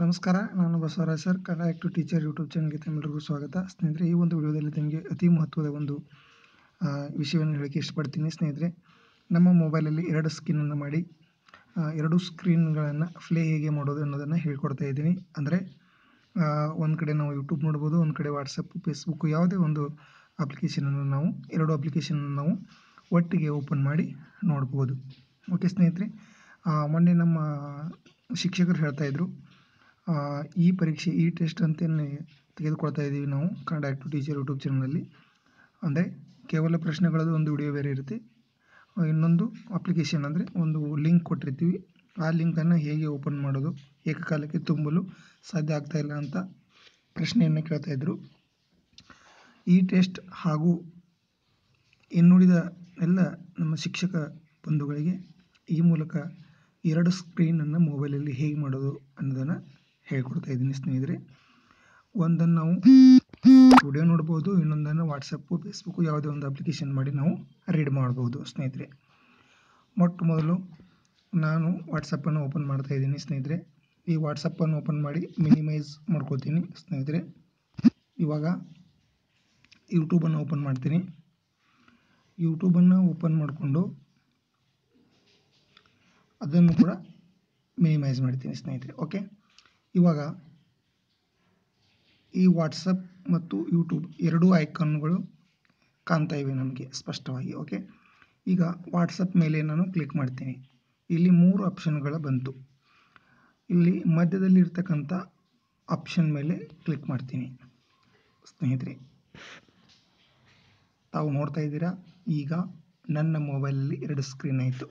ನಮಸ್ಕಾರ ನಾನು Basavaraj sir Kannada active teacher YouTube ಚಾನಲ್ಗೆ ತಮ್ಮೆಲ್ಲರಿಗೂ ಸ್ವಾಗತ ಸ್ನೇಹಿತರೆ ಈ ಒಂದು ವಿಡಿಯೋದಲ್ಲಿ ನಿಮಗೆ ಅತಿ ಮಹತ್ವದ ಒಂದು ಆ, ವಿಷಯವನ್ನು ಹೇಳಕ್ಕೆ ಇಷ್ಟಪಡ್ತೀನಿ ಸ್ನೇಹಿತರೆ ನಮ್ಮ ಮೊಬೈಲಲ್ಲಿ ಎರಡು ಸ್ಕ್ರೀನನ್ನು ಮಾಡಿ ಆ, ಎರಡು ಸ್ಕ್ರೀನ್ಗಳನ್ನು ಫ್ಲೇ ಹೇಗೆ ಮಾಡೋದು ಅನ್ನೋದನ್ನು ಹೇಳ್ಕೊಡ್ತಾ ಇದ್ದೀನಿ ಅಂದರೆ ಒಂದು ಕಡೆ ನಾವು ಯೂಟ್ಯೂಬ್ ನೋಡ್ಬೋದು ಒಂದು ಕಡೆ ವಾಟ್ಸಪ್ ಫೇಸ್ಬುಕ್ ಯಾವುದೇ ಒಂದು ಅಪ್ಲಿಕೇಶನನ್ನು ನಾವು ಎರಡು ಅಪ್ಲಿಕೇಶನನ್ನು ನಾವು ಒಟ್ಟಿಗೆ ಓಪನ್ ಮಾಡಿ ನೋಡ್ಬೋದು ಓಕೆ ಸ್ನೇಹಿತರೆ ಆ, ಮೊನ್ನೆ ನಮ್ಮ ಶಿಕ್ಷಕರು ಹೇಳ್ತಾ ಇದ್ರು ಆ, ಈ ಪರೀಕ್ಷೆ ಈ ಟೆಸ್ಟ್ ಅಂತೇನೆ ತೆಗೆದುಕೊಳ್ತಾ ಇದ್ದೀವಿ ನಾವು ಕನ್ನಡ ಆ್ಯಕ್ಟಿವ್ ಟೀಚರ್ ಯೂಟ್ಯೂಬ್ ಚಾನಲಲ್ಲಿ ಅಂದರೆ ಕೇವಲ ಪ್ರಶ್ನೆಗಳದ್ದು ಒಂದು ವಿಡಿಯೋ ಬೇರೆ ಇರುತ್ತೆ ಆ, ಇನ್ನೊಂದು ಅಪ್ಲಿಕೇಶನ್ ಅಂದರೆ ಒಂದು ಲಿಂಕ್ ಕೊಟ್ಟಿರ್ತೀವಿ ಆ ಲಿಂಕನ್ನು ಹೇಗೆ ಓಪನ್ ಮಾಡೋದು ಏಕಕಾಲಕ್ಕೆ ತುಂಬಲು ಸಾಧ್ಯ ಆಗ್ತಾ ಇಲ್ಲ ಅಂತ ಪ್ರಶ್ನೆಯನ್ನು ಕೇಳ್ತಾ ಇದ್ದರು ಈ ಟೆಸ್ಟ್ ಹಾಗೂ ಇನ್ನುಳಿದ ಎಲ್ಲ ನಮ್ಮ ಶಿಕ್ಷಕ ಬಂಧುಗಳಿಗೆ ಈ ಮೂಲಕ ಎರಡು ಸ್ಕ್ರೀನನ್ನು ಮೊಬೈಲಲ್ಲಿ ಹೇಗೆ ಮಾಡೋದು ಅನ್ನೋದನ್ನು ಹೇಳ್ಕೊಡ್ತಾ ಇದ್ದೀನಿ ಸ್ನೇಹಿತರೆ ಒಂದನ್ನು ನಾವು ವಿಡಿಯೋ ನೋಡ್ಬೋದು ಇನ್ನೊಂದನ್ನು ವಾಟ್ಸಪ್ಪು ಫೇಸ್ಬುಕ್ಕು ಯಾವುದೇ ಒಂದು ಅಪ್ಲಿಕೇಶನ್ ಮಾಡಿ ನಾವು ರೀಡ್ ಮಾಡ್ಬೋದು ಸ್ನೇಹಿತರೆ ಮೊಟ್ಟ ಮೊದಲು ನಾನು ವಾಟ್ಸಪ್ಪನ್ನು ಓಪನ್ ಮಾಡ್ತಾ ಇದ್ದೀನಿ ಸ್ನೇಹಿತರೆ ಈ ವಾಟ್ಸಪ್ಪನ್ನು ಓಪನ್ ಮಾಡಿ ಮಿನಿಮೈಸ್ ಮಾಡ್ಕೋತೀನಿ ಸ್ನೇಹಿತರೆ ಇವಾಗ ಯೂಟ್ಯೂಬನ್ನು ಓಪನ್ ಮಾಡ್ತೀನಿ ಯೂಟ್ಯೂಬನ್ನು ಓಪನ್ ಮಾಡಿಕೊಂಡು ಅದನ್ನು ಕೂಡ ಮಿನಿಮೈಸ್ ಮಾಡ್ತೀನಿ ಸ್ನೇಹಿತರೆ ಓಕೆ ಇವಾಗ ಈ ವಾಟ್ಸಪ್ ಮತ್ತು ಯೂಟ್ಯೂಬ್ ಎರಡೂ ಐಕಾನ್ಗಳು ಕಾಣ್ತಾ ಇವೆ ನಮಗೆ ಸ್ಪಷ್ಟವಾಗಿ ಓಕೆ ಈಗ ವಾಟ್ಸಪ್ ಮೇಲೆ ನಾನು ಕ್ಲಿಕ್ ಮಾಡ್ತೀನಿ ಇಲ್ಲಿ ಮೂರು ಆಪ್ಷನ್ಗಳು ಬಂತು ಇಲ್ಲಿ ಮಧ್ಯದಲ್ಲಿ ಇರ್ತಕ್ಕಂಥ ಆಪ್ಷನ್ ಮೇಲೆ ಕ್ಲಿಕ್ ಮಾಡ್ತೀನಿ ಸ್ನೇಹಿತರೆ ತಾವು ನೋಡ್ತಾ ಇದ್ದೀರಾ ಈಗ ನನ್ನ ಮೊಬೈಲಲ್ಲಿ ಎರಡು ಸ್ಕ್ರೀನ್ ಆಯಿತು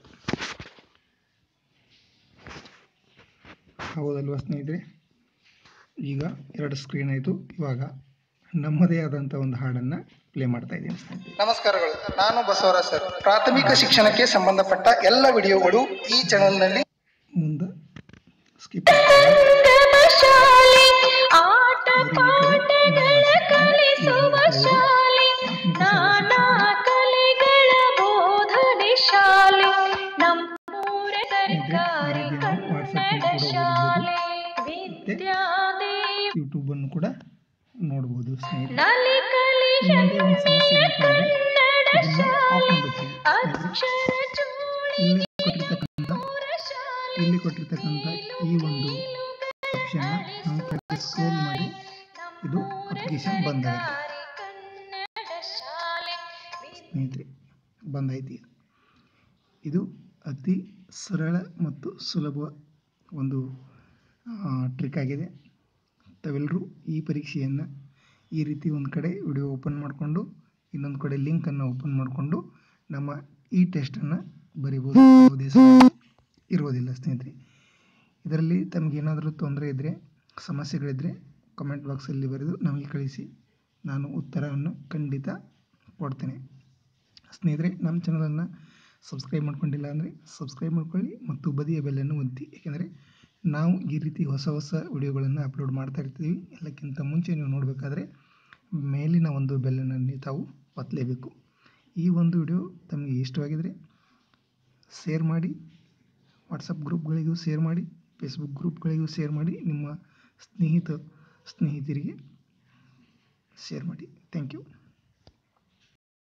ಹೌದಲ್ವಾ ಸ್ನೇಹಿತರೆ ಈಗ ಎರಡು ಸ್ಕ್ರೀನ್ ಆಯಿತು ಇವಾಗ ನಮ್ಮದೇ ಆದಂಥ ಒಂದು ಹಾಡನ್ನು ಪ್ಲೇ ಮಾಡ್ತಾ ಇದ್ದೀನಿ ಸ್ನೇಹಿತರೆ ನಮಸ್ಕಾರಗಳು ನಾನು ಬಸವರಾಜ್ ಸರ್ ಪ್ರಾಥಮಿಕ ಶಿಕ್ಷಣಕ್ಕೆ ಸಂಬಂಧಪಟ್ಟ ಎಲ್ಲ ವಿಡಿಯೋಗಳು ಈ ಚಾನೆಲ್ನಲ್ಲಿ ಮುಂದೆ ಸ್ಕಿಪ್ ಶಾಲೆ ಆಟ ಪಾಠಗಳ ಕಲಿಸುವ ಶಾಲೆ ನಾನಾ ಕಲೆಗಳ ಬೋಧನೆ ಶಾಲೆ ನಮ್ಮೂರ ಸರ್ಕಾರಿ ಕನ್ನಡ ಶಾಲೆ ವಿದ್ಯಾದೇವಿ ಯೂಟ್ಯೂಬನ್ನು ಕೂಡ ನೋಡ್ಬೋದು ಸ್ನೇಹಿತರೆ ನಲಿ ಕಲಿ ಇನ್ನೊಂದೇ ಒಂದು ಸಮಸ್ಯೆ ಏನಪ್ಪ ಅಂದರೆ ಕನ್ನಡ ಇದನ್ನು ಆಫ್ ಶಾಲೆ ಮಾಡ್ಬಿಡ್ತೀವಿ ಸ್ನೇಹಿತರೆ ಅಕ್ಷರ ಚೂಳಿ ಇಲ್ಲಿ ಕೊಟ್ಟಿರ್ತಕ್ಕಂಥ ಶಾಲೆ ಇಲ್ಲಿ ಕೊಟ್ಟಿರ್ತಕ್ಕಂಥ ಈ ಒಂದು ಆಪ್ಷನ್ನ ನಾವು ಕೆಳಗೆ ಸ್ಕ್ರೋಲ್ ಮಾಡಿ ಇದು ಅಪ್ಲಿಕೇಶನ್ ಬಂದಾಗುತ್ತೆ ಕನ್ನಡ ಶಾಲೆ ಸ್ನೇಹಿತರೆ ಬಂದಾಯ್ತು ಈಗ. ಇದು ಅತಿ ಸರಳ ಮತ್ತು ಸುಲಭ ಒಂದು ಟ್ರಿಕ್ ಆಗಿದೆ ತಾವೆಲ್ಲರೂ ಈ ಪರೀಕ್ಷೆಯನ್ನು ಈ ರೀತಿ ಒಂದು ಕಡೆ ವಿಡಿಯೋ ಓಪನ್ ಮಾಡಿಕೊಂಡು ಇನ್ನೊಂದು ಕಡೆ ಲಿಂಕನ್ನು ಓಪನ್ ಮಾಡಿಕೊಂಡು ನಮ್ಮ ಈ ಟೆಸ್ಟನ್ನು ಬರಿಬೋದು ಯಾವುದೇ ಸಮಸ್ಯೆ ಇರುವುದಿಲ್ಲ ಸ್ನೇಹಿತರೆ ಇದರಲ್ಲಿ ತಮಗೇನಾದರೂ ತೊಂದರೆ ಇದ್ದರೆ ಸಮಸ್ಯೆಗಳಿದ್ದರೆ ಕಮೆಂಟ್ ಬಾಕ್ಸಲ್ಲಿ ಬರೆದು ನಮಗೆ ಕಳಿಸಿ ನಾನು ಉತ್ತರವನ್ನು ಖಂಡಿತ ಕೊಡ್ತೇನೆ ಸ್ನೇಹಿತರೆ ನಮ್ಮ ಚಾನಲನ್ನು ಸಬ್ಸ್ಕ್ರೈಬ್ ಮಾಡ್ಕೊಂಡಿಲ್ಲ ಅಂದರೆ ಸಬ್ಸ್ಕ್ರೈಬ್ ಮಾಡ್ಕೊಳ್ಳಿ ಮತ್ತು ಬದಿಯ ಬೆಲ್ಲನ್ನು ಒತ್ತಿ ಏಕೆಂದರೆ ನಾವು ಈ ರೀತಿ ಹೊಸ ಹೊಸ ವಿಡಿಯೋಗಳನ್ನು ಅಪ್ಲೋಡ್ ಮಾಡ್ತಾ ಇರ್ತೀವಿ ಎಲ್ಲಕ್ಕಿಂತ ಮುಂಚೆ ನೀವು ನೋಡಬೇಕಾದ್ರೆ ಮೇಲಿನ ಒಂದು ಬೆಲ್ಲನ್ನು ತಾವು ಒತ್ತಲೇಬೇಕು ಈ ಒಂದು ವಿಡಿಯೋ ತಮಗೆ ಇಷ್ಟವಾಗಿದ್ದರೆ ಶೇರ್ ಮಾಡಿ ವಾಟ್ಸಪ್ ಗ್ರೂಪ್ಗಳಿಗೂ ಶೇರ್ ಮಾಡಿ ಫೇಸ್ಬುಕ್ ಗ್ರೂಪ್ಗಳಿಗೂ ಶೇರ್ ಮಾಡಿ ನಿಮ್ಮ ಸ್ನೇಹಿತ ಸ್ನೇಹಿತರಿಗೆ ಶೇರ್ ಮಾಡಿ ಥ್ಯಾಂಕ್ ಯು